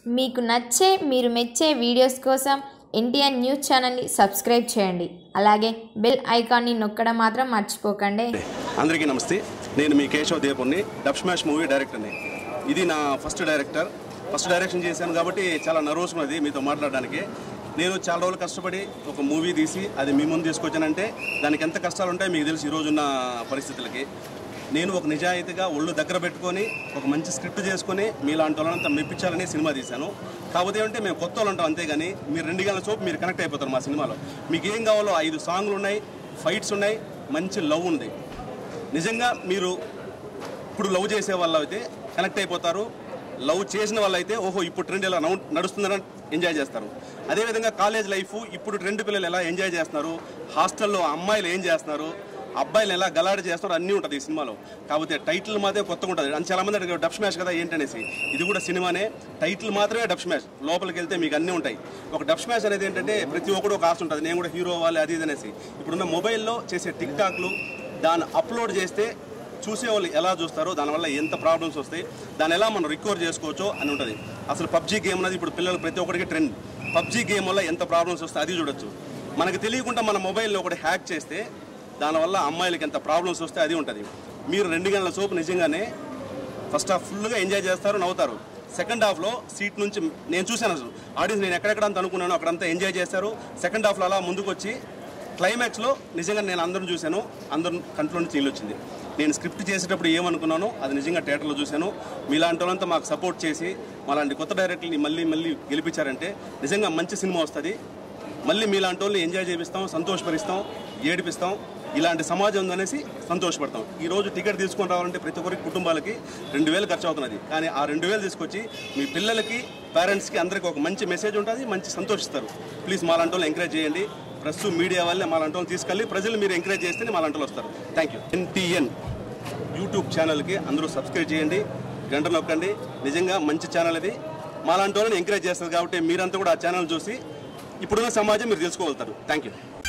మీకు నచ్చే మీరు మెచ్చే వీడియోస్ కోసం ఎన్టీఆర్ న్యూస్ ఛానల్ని సబ్స్క్రైబ్ చేయండి అలాగే బెల్ ఐకాన్ని నొక్కడం మాత్రం మర్చిపోకండి అందరికీ నమస్తే నేను మీ కేశవ్ దేపుణ్ణి డబ్ స్మాష్ మూవీ డైరెక్టర్ని ఇది నా ఫస్ట్ డైరెక్టర్ ఫస్ట్ డైరెక్షన్ చేశాను కాబట్టి చాలా నర్వస్ ఉన్నది మీతో మాట్లాడడానికి నేను చాలా రోజులు కష్టపడి ఒక మూవీ తీసి అది మీ ముందు తీసుకొచ్చానంటే దానికి ఎంత కష్టాలు ఉంటాయో మీకు తెలుసు ఈ రోజున్న పరిస్థితులకి నేను ఒక నిజాయితీగా ఒళ్ళు దగ్గర పెట్టుకొని ఒక మంచి స్క్రిప్ట్ చేసుకొని మీలాంటి వాళ్ళంతా మెప్పించాలని సినిమా తీశాను కాకపోతే అంటే మేము కొత్త వాళ్ళు ఉంటాం అంతేగాని మీరు రెండు గంటల సోపు మీరు కనెక్ట్ అయిపోతారు మా సినిమాలో మీకు ఏం కావాలో ఐదు సాంగ్లు ఉన్నాయి ఫైట్స్ ఉన్నాయి మంచి లవ్ ఉంది నిజంగా మీరు ఇప్పుడు లవ్ చేసే వాళ్ళు అయితే కనెక్ట్ అయిపోతారు లవ్ చేసిన వాళ్ళు అయితే ఓహో ఇప్పుడు ట్రెండ్ ఎలా నౌ- నడుస్తుందని ఎంజాయ్ చేస్తారు అదేవిధంగా కాలేజ్ లైఫ్ ఇప్పుడు ట్రెండ్ పిల్లలు ఎలా ఎంజాయ్ చేస్తున్నారు హాస్టల్లో అమ్మాయిలు ఏం చేస్తున్నారు అబ్బాయిలు ఎలా గలాడి చేస్తున్నారు అన్నీ ఉంటుంది ఈ సినిమాలో కాకపోతే టైటిల్ మాత్రమే కొత్తగా ఉంటుంది అని చాలా మంది అడిగారు డబ్ స్మాష్ కదా ఏంటనేసి ఇది కూడా సినిమానే టైటిల్ మాత్రమే డబ్ స్మాష్ లోపలికి వెళ్తే మీకు అన్నీ ఉంటాయి ఒక డబ్ స్మాష్ అనేది ఏంటంటే ప్రతి ఒక్కడు ఒక ఆశ ఉంటుంది నేను కూడా హీరో అవ్వాలి అది ఇది అనేసి ఇప్పుడున్న మొబైల్లో చేసే టిక్ టాక్లు దాన్ని అప్లోడ్ చేస్తే చూసేవాళ్ళు ఎలా చూస్తారో దానివల్ల ఎంత ప్రాబ్లమ్స్ వస్తాయి దాన్ని ఎలా మనం రికవర్ చేసుకోవచ్చో అని ఉంటుంది అసలు పబ్జీ గేమ్ అనేది ఇప్పుడు పిల్లలు ప్రతి ఒక్కరికి ట్రెండ్ పబ్జీ గేమ్ వల్ల ఎంత ప్రాబ్లమ్స్ వస్తాయి అది చూడొచ్చు మనకు తెలియకుండా మన మొబైల్లో ఒకటి హ్యాక్ చేస్తే దానివల్ల అమ్మాయిలకి ఎంత ప్రాబ్లమ్స్ వస్తాయి అది ఉంటుంది మీరు రెండు గంటల సోపు నిజంగానే ఫస్ట్ హాఫ్ ఫుల్గా ఎంజాయ్ చేస్తారు నవ్వుతారు సెకండ్ హాఫ్లో సీట్ నుంచి నేను చూశాను అసలు ఆడియన్స్ నేను ఎక్కడెక్కడ అంత అనుకున్నాను అక్కడంతా ఎంజాయ్ చేస్తారు సెకండ్ హాఫ్లో అలా ముందుకు వచ్చి క్లైమాక్స్లో నిజంగా నేను అందరం చూశాను అందరం కంట్లో నుంచి నీళ్ళు వచ్చింది నేను స్క్రిప్ట్ చేసేటప్పుడు ఏమనుకున్నానో అది నిజంగా థియేటర్లో చూశాను మీలాంటి వాళ్ళంతా మాకు సపోర్ట్ చేసి మాలాంటి కొత్త డైరెక్టర్ని మళ్ళీ మళ్ళీ గెలిపించారంటే నిజంగా మంచి సినిమా వస్తుంది మళ్ళీ మీలాంటి వాళ్ళని ఎంజాయ్ చేపిస్తాం సంతోషపరిస్తాం ఏడిపిస్తాం ఇలాంటి సమాజం ఉందనేసి సంతోషపడతాం ఈ రోజు టికెట్ తీసుకొని రావాలంటే ప్రతి ఒక్కరికి కుటుంబాలకి రెండు వేలు ఖర్చు అవుతున్నది కానీ ఆ రెండు వేలు తీసుకొచ్చి మీ పిల్లలకి పేరెంట్స్కి అందరికీ ఒక మంచి మెసేజ్ ఉంటుంది మంచి సంతోషిస్తారు ప్లీజ్ మాలాంటి వాళ్ళు ఎంకరేజ్ చేయండి ప్రెస్ మీడియా వల్లే మాలాంటి వాళ్ళు తీసుకెళ్ళి ప్రజలు మీరు ఎంకరేజ్ చేస్తేనే మాలాంటి వాళ్ళు వస్తారు థ్యాంక్ యూ ఎన్టీఎన్ యూట్యూబ్ ఛానల్కి అందరూ సబ్స్క్రైబ్ చేయండి గంట నొక్కండి నిజంగా మంచి ఛానల్ ఇది మాలాంటి వాళ్ళని ఎంకరేజ్ చేస్తారు కాబట్టి మీరంతా కూడా ఆ ఛానల్ చూసి ఇప్పుడున్న సమాజం మీరు తెలుసుకోగలుగుతారు థ్యాంక్ యూ